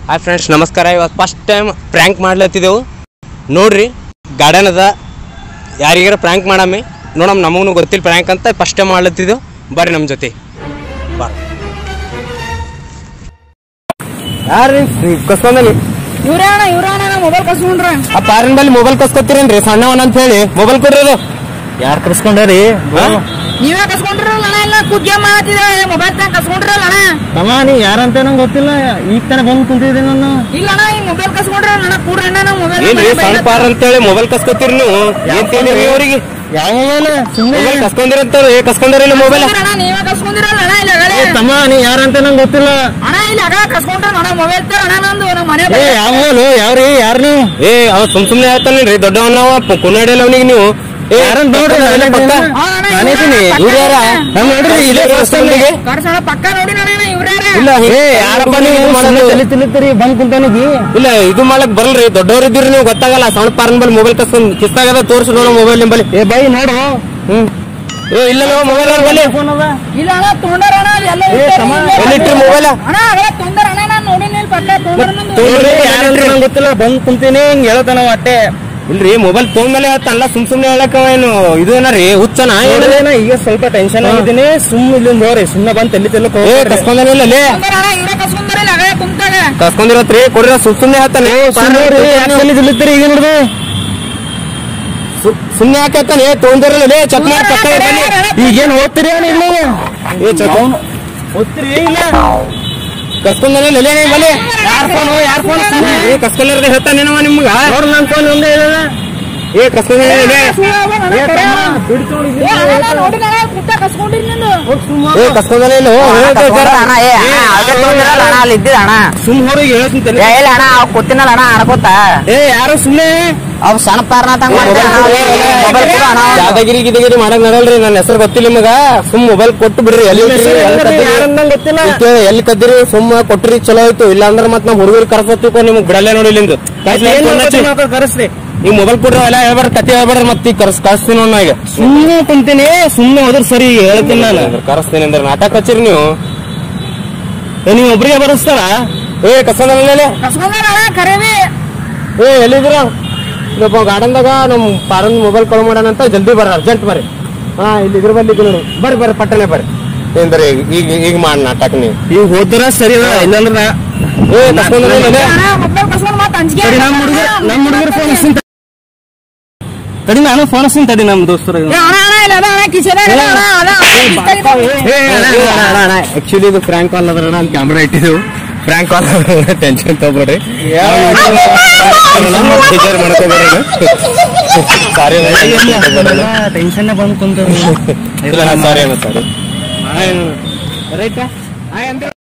Hi friends ನಮಸ್ಕಾರ ಇವತ್ತು first time prank ಮಾಡ್ಲತ್ತಿದ್ದೆವು ನೋಡ್ರಿ ಗಾರ್ಡನ್ ಅದ ಯಾರಿಗಾರ ಪ್ರ್ಯಾಂಕ್ ಮಾಡಮ್ಮಿ ನೋಡಮ್ ನಮಗೂ ಗೊತ್ತಿಲ್ಲ ಪ್ರ್ಯಾಂಕ್ ಅಂತ ಫಸ್ಟ್ ಟೈಮ್ ಮಾಡ್ಲತ್ತಿದ್ದೆವು ಬರ್ರಿ ನಮ್ಮ ಜೊತೆ ಬರ್ರಿ ಯಾರು ಕಸ್ಕೊಂಡಲ್ಲಿ ಇವ್ರೇ ಅಣ್ಣ ಇವ್ರೇ ಅಣ್ಣ ನಾ ಮೊಬೈಲ್ ಕಸ್ಕೊಂಡ್ರ ಆ ಪಾರಿನ ಬಲ್ಲಿ ಮೊಬೈಲ್ ಕಸ್ಕೊತೀರೇನ್ರಿ ಸಣ್ಣವನ್ ಅಂತ ಹೇಳಿ ಮೊಬೈಲ್ ಕೊಡ್ರಿ ಅದು ಯಾರ್ ಕರ್ಸ್ಕೊಂಡಾರಿ ನೀವೇ ಕಸ್ಕೊಂಡ್ರಲ್ಲ ಅಣ್ಣ ಇಲ್ಲ ಕುದ್ಯ ಮಾಡ್ತಿದ್ರೆ ಮೊಬೈಲ್ ತಂಗ ಕಸ್ಕೊಂಡ್ರಲ್ಲ ಅಣ್ಣ ತಮ್ಮ ನೀ ಯಾರಂತ ನಂಗೆ ಗೊತ್ತಿಲ್ಲ ಈಗ ತಾನೇ ಬಂದು ಕುಂತಿದ್ದೆ ನಾನು ಇಲ್ಲ ಅಣ್ಣ ಈ ಮೊಬೈಲ್ ಕಸ್ಕೊಂಡ್ರ ಅಣ್ಣ ಕೂಡ್ರಿ ಅಣ್ಣ ನಾ ಮೊಬೈಲ್ ಏನ್ರಿ ಸಣ್ಣ ಪಾರ್ ಅಂತೇಳಿ ಮೊಬೈಲ್ ಕಸ್ಕೊತೀರಿ ನೀವು ಏನ್ ತಿಳಿರಿ ಅವರಿಗೆ ಯಾವ ಮೊಬೈಲ್ ಸುಮ್ಮನೆ ಮೊಬೈಲ್ ಕಸ್ಕೊಂಡಿರಂತಾರ ಏ ಕಸ್ಕೊಂಡಾರಿಲ್ಲ ಮೊಬೈಲ್ ಅಣ್ಣ ನೀವೇ ಕಸ್ಕೊಂಡಿರಲ್ಲ ಅಣ್ಣ ಇಲ್ಲ ಅಗಳೆ ತಮ್ಮ ನೀ ಯಾರಂತ ನಂಗೆ ಗೊತ್ತಿಲ್ಲ ಅಣ್ಣ ಇಲ್ಲ ಅಗ ಕಸ್ಕೊಂಡ್ರ ಅಣ್ಣ ಮೊಬೈಲ್ ತರ ಅಣ್ಣ ನಂದು ನಮ್ಮ ಮನೆ ಏ ಯಾವ ಮೊಬೈಲು ಯಾವ್ರಿ ಯಾರು ನೀವು ಏ ಅವ ಸುಮ್ ಸುಮ್ನೆ ಹೇಳ್ತಾನೇನ್ರಿ ದೊಡ್ಡವನವ ಕುನ್ನಾಡಿಲ್ಲ ಅವನಿಗೆ ನೀವು ಏ ಯಾರನ್ನ ನೋಡ್ರಿ, ಪಕ್ಕ- ನಾನೇ ಪಕ್ಕ. ಹಾ, ಅಣ್ಣ, ನಾನಿದ್ದೀನಿ. ಇವ್ರೇ ಇವ್ರು ಯಾರ? ಪಕ್ಕ. ನಾನ್ ನೋಡ್ರಿ ಇಲ್ಲೇ ಕಸ್ಕೊಂಡಿಗೆ. ಕರ್ಸಣ ಪಕ್ಕ ನೋಡಿ ಅಣ್ಣ ಇವ್ರೇ ಇಲ್ಲ ಏ ಏ ಯಾರಪ್ಪ ನೀವು ಸುಮ್ನೆ ತಲೆ ತಿನ್ನಿತ್ತೀರಿ ಬಂದ್ ಕುಂತಾನಿಗಿ ಇಲ್ಲ ಇದು ಮಾಡಕ್ ಬರಲ್ರಿ ದೊಡ್ಡವ್ರು ಇದ್ದೀರಿ ನೀವು ಗೊತ್ತಾಗಲ್ಲ ಸಣ್ಣ ಪಾರನ್ ಬಲ್ಲಿ ಮೊಬೈಲ್ ಕಸ್ಕೊಂಡ್ ಕಿತ್ತಾಗದ ತೋರ್ಸು ನೋಡು ಮೊಬೈಲ್ ನಿಂಬಲ್ಲಿ ಏ ಬೈ ನೋಡು ಹ್ಮ್ ಏ ಇಲ್ಲ ಮೊಬೈಲ್ ಅವ್ರ ಬಲ್ಲಿ ಫೋನ್ ಅದ ಇಲ್ಲ ಅಣ್ಣ ತೊಂದರ ಅಣ್ಣ ಎಲ್ಲ ಏ, ತಮ್ಮ, ಎಲ್ಲಿಟ್ರಿ ಮೊಬೈಲ್ ಅಣ್ಣ ಅಗಲ ತೊಂದರ ಅಣ್ಣ ನಾನು ನೋಡಿನಿ ಇಲ್ಲಿ ಪಕ್ಕ ತೊಂದರ ನಂದು ತೊಂದ್ರೆ ಯಾರಂತ ನಂಗೆ ಗೊತ್ತಿಲ್ಲ ಬಂದ್ ಕುಂತೀನಿ ಹಿಂಗ್ ಹೇಳ್ತಾನ ಅಟ್ಟೆ ಇಲ್ರಿ ಮೊಬೈಲ್ ತೊಗೊಂಡ್ಮೇಲೆ ಹೇಳ್ತಾನಲ್ಲ ಸುಮ್ ಸುಮ್ನೆ ಹೇಳಕ್ಕ ಏನು ಇದು ಏನಾರಿ ಹುಚ್ಚನ ನೋಡ್ರಿ, ನಾ ಈಗ ಸ್ವಲ್ಪ ಟೆನ್ಷನ್ ಆಗಿದ್ದೀನಿ ಸುಮ್ ಇಲ್ಲಿಂದ ಹೋರಿ ಸುಮ್ಮನೆ ಬಂದ್ ತಲೆ ತಿಲ್ಲಕ್ ಏ ಕಸ್ಕೊಂಡಲ್ಲ ಲೇ ತೊಂದರ ಅಣ್ಣ ಇವ್ರೇ ಕಸ್ಕೊಂಡರ ಇಲ್ಲ ಅಗಲ ಕುಂತಾಗ ಕಸ್ಕೊಂಡಿರತ್ರಿ ಕೊಡ್ರಿ ಸುಮ್ ಸುಮ್ನೆ ಹೇಳ್ತಾನೆ ತಲೆ ತಿನ್ನಿತ್ತೀರಿ ಈಗ ನೋಡ್ರಿ ಸು- ಸುಮ್ನೆ ಯಾಕೆ ಹೇಳ್ತಾನೆ ತೊಗೊಂಡಿರಲ್ಲ ಲೇ ಚೆಕ್ ಮಾಡಿ ಪಕ್ಕ ಇರ್ತಾನೆ. ಈಗೇನ್ ಓದ್ತೀರಿ ಏನ್ ಇಲ್ಲ ಏ ಚೆಕ್ ಓದ್ತೀರಿ ಇಲ್ಲ ಕಸ್ಕೊಂಡಲ್ಲ ಲೇ ನೀ ಬಲ್ಲಿ ಯಾರ್ ಫೋನ್ ಯಾರ್ ಫೋನ್ ಏ ಕಸ್ಕೊಂಡ್ರೆ ಹೇಳ್ತಾನೇನವ ನಿಮ್ಗ ನೋಡ್ ನನ್ ಫೋನ್ ಒಂದೇ ಹೇಳ ಏ ಕಸ್ಕೊಂಡ್ರೆ ಲೇ ಏ ಕಸ್ಕೊಂಡಲ್ಲ ಇಲ್ಲ ಸುಮ್ ಹೊರಗೆ ಹೇಳ್ತೀನಿ ಏ ಯಾರು ಸುಮ್ನೆ ಅವ್ ಸಣ್ಣ ಪಾರ್ನ ಯಾದಗಿರಿ ಗಿದಗಿರಿ ಮಾಡಕ್ ನಡಲ್ರಿ ನನ್ನ ಹೆಸರು ಗೊತ್ತಿಲ್ಲ ನಿಮಗ ಸುಮ್ ಮೊಬೈಲ್ ಕೊಟ್ಟು ಬಿಡ್ರಿ ಎಲ್ಲಿ ಇಟ್ರಿ, ಎಲ್ಲಿ ಕದ್ದಿರಿ? ಯಾರಂದಂಗ್ ಗೊತ್ತಿಲ್ಲ ಇಟ್ಟು ಎಲ್ಲಿ ಕದ್ದಿರಿ ಸುಮ್ಮ ಕೊಟ್ರಿ ಚಲೋ ಆಯ್ತು ಇಲ್ಲ ಅಂದ್ರೆ ಮತ್ ನಮ್ ಹುಡುಗರು ಕರ್ಸತ್ತಿಕೋ ನಿಮ್ಗ್ ಬಿಡಲ್ಲೇ ನೋಡಿ ಇಲ್ಲಿಂದ ಏನ್ ಮಾಡ್ಕೊತೀನಿ ಮಾತ್ರ ಕರೆಸ್ರಿ ಈಗ ಮೊಬೈಲ್ ಕೊಡ್ರಿ ಎಲ್ಲ ಹೇಳ್ಬಾರ ಕತೆ ಹೇಳ್ಬಾರ್ರಿ ಮತ್ತೆ ಈಗ ಕರ್ಸ್ ಕಳಿಸ್ತೀನಿ ನೋಡ್ ನಾ ಈಗ ಸುಮ್ಮನೆ ಕುಂತೀನಿ ಸುಮ್ಮನೆ ಹೋದ್ರ ಸರಿ ಹೇಳ್ತೀನಿ ನಾನು ಕರೆಸ್ತೀನಿ ಅಂದ್ರೆ ನಾಟಕ ಹಚ್ಚಿರಿ ನೀವು ಏ, ನೀವ್ ಒಬ್ರಿಗೆ ಬರಸ್ತಾರ ಏ ಕಸಂದ್ರೆ ಕರೇವಿ ಏ ಎಲ್ಲಿದ್ದೀರ ಇಲ್ಲೊಬ್ಬ ಗಾರ್ಡನ್ದಾಗ ನಮ್ ಪಾರನ್ ಮೊಬೈಲ್ ಕಳು ಮಾಡ್ಯಾನಂತ ಜಲ್ದಿ ಬರ್ರಿ ಅರ್ಜೆಂಟ್ ಬರ್ರಿ ಹಾ ಇಲ್ಲಿ ಇದ್ರ ಬಲ್ಲಿ ಇದ್ದು ನೋಡಿ ಬರ್ರಿ ಬರ್ರಿ ಪಟ್ಟನೆ ಬರ್ರಿ ಏನ್ರಿ ಈಗ ಈಗ ಮಾಡಿ ನಾಟಕ ನೀವು ಈಗ ಹೋದ್ರ ಸರಿ ಅದ ಇಲ್ಲಾಂದ್ರ ನಾ- ಏ ಕಸ್ಕೊಂಡ್ರೆ ಇಲ್ಲೇ? ಮೊಬೈಲ್ ಕಸ್ಕೊಂಡ್ ಮತ್ತೆ ಅಂಜಿಕೆ ತಡಿ ನಮ್ ಹುಡುಗರು ನಮ್ ಹುಡುಗರು ಫೋನ್ ಹಚ್ತೀನಿ ತಡಿ ನಾನು ಫೋನ್ ಹಚ್ತೀನಿ ತಡಿ ನಮ್ ದೋಸ್ತರು ಏ, ಅಣ್ಣ ಅಣ್ಣ ಇಲ್ಲ ಅದ ಅಣ್ಣ ಕಿಶೆದಾಗ ಅದ ಅಣ್ಣ ಅದ ಆಕ್ಚುಲಿ ಇದು ಫ್ರಾಂಕ್ ಕಾಲ್ ಅದ್ರ ನಾನು ಕ್ಯಾಮ್ರಾ ಇಟ್ಟಿದ್ದು ಫ್ರಾಂಕ್ ಕಾಲ್ ಟೆನ್ಷನ್ ತಗೋಬೇಡ್ರಿ ಬೇಜಾರ್ ಮಾಡ್ಕೋಬೇಡ್ರಿ ಸಾರಿ ಟೆನ್ಷನ್ ಬಂದ್ ಕುಂತ ಸಾರಿ ಅನ್ನ ಸಾರಿ ರೈಟ್